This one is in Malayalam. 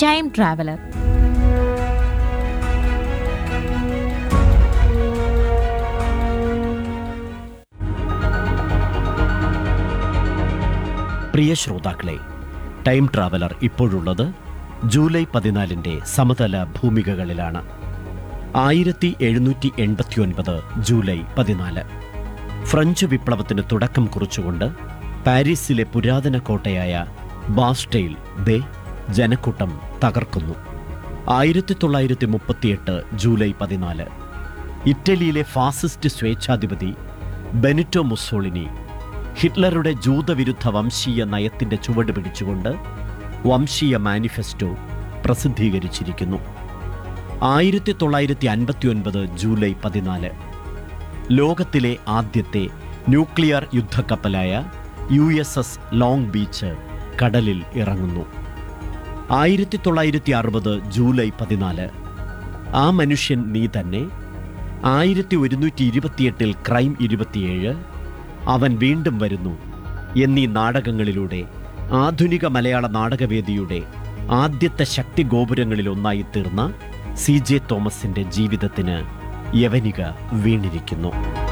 ടൈം ട്രാവലർ പ്രിയ ശ്രോതാക്കളെ ടൈം ട്രാവലർ ഇപ്പോഴുള്ളത് ജൂലൈ പതിനാലിൻ്റെ സമതല ഭൂമികകളിലാണ് ആയിരത്തി എഴുന്നൂറ്റി എൺപത്തിയൊൻപത് ജൂലൈ പതിനാല് ഫ്രഞ്ച് വിപ്ലവത്തിന് തുടക്കം കുറിച്ചുകൊണ്ട് പാരീസിലെ പുരാതന കോട്ടയായ ബാസ്റ്റെയിൽ ദേ ജനക്കൂട്ടം തകർക്കുന്നു ആയിരത്തി തൊള്ളായിരത്തി മുപ്പത്തിയെട്ട് ജൂലൈ പതിനാല് ഇറ്റലിയിലെ ഫാസിസ്റ്റ് സ്വേച്ഛാധിപതി ബെനിറ്റോ മുസോളിനി ഹിറ്റ്ലറുടെ ജൂതവിരുദ്ധ വംശീയ നയത്തിന്റെ ചുവട് പിടിച്ചുകൊണ്ട് വംശീയ മാനിഫെസ്റ്റോ പ്രസിദ്ധീകരിച്ചിരിക്കുന്നു ആയിരത്തി തൊള്ളായിരത്തി അൻപത്തി ഒൻപത് ജൂലൈ പതിനാല് ലോകത്തിലെ ആദ്യത്തെ ന്യൂക്ലിയർ യുദ്ധക്കപ്പലായ U S S Long Beach കടലിൽ ഇറങ്ങുന്നു ആയിരത്തി തൊള്ളായിരത്തി അറുപത് ജൂലൈ പതിനാല് ആ മനുഷ്യൻ നീ തന്നെ ആയിരത്തി ഒരുന്നൂറ്റി ഇരുപത്തിയെട്ടിൽ ക്രൈം ഇരുപത്തിയേഴ് അവൻ വീണ്ടും വരുന്നു എന്നീ നാടകങ്ങളിലൂടെ ആധുനിക മലയാള നാടകവേദിയുടെ ആദ്യത്തെ ശക്തി ഗോപുരങ്ങളിലൊന്നായി തീർന്ന സി ജെ തോമസിന്റെ ജീവിതത്തിന് യവനിക വീണിരിക്കുന്നു